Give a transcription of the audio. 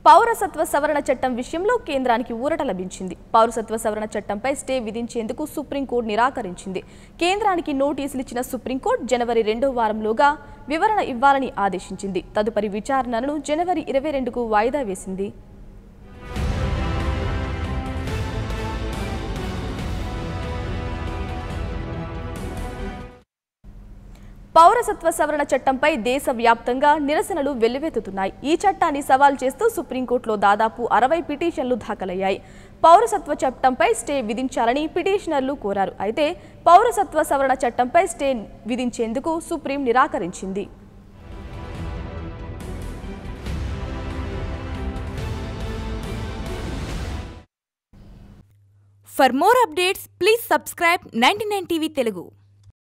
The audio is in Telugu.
పౌరసత్వ సవరణ చట్టం విషయంలో కేంద్రానికి ఊరట లభించింది పౌరసత్వ సవరణ చట్టంపై స్టే విధించేందుకు సుప్రీంకోర్టు నిరాకరించింది కేంద్రానికి నోటీసులు ఇచ్చిన సుప్రీంకోర్టు జనవరి రెండో వారంలోగా వివరణ ఇవ్వాలని ఆదేశించింది తదుపరి విచారణను జనవరి ఇరవై రెండుకు వాయిదా వేసింది పౌరసత్వ సవరణ చట్టంపై దేశవ్యాప్తంగా నిరసనలు వెల్లువెత్తుతున్నాయి ఈ చట్టాన్ని సవాల్ చేస్తూ సుప్రీంకోర్టులో దాదాపు అరవై పిటిషన్లు దాఖలయ్యాయి పౌరసత్వ చట్టంపై స్టే విధించాలని పిటిషనర్లు కోరారు అయితే పౌరసత్వ సవరణ చట్టంపై స్టే విధించేందుకు సుప్రీం నిరాకరించింది For more updates, please subscribe 99 TV Telugu.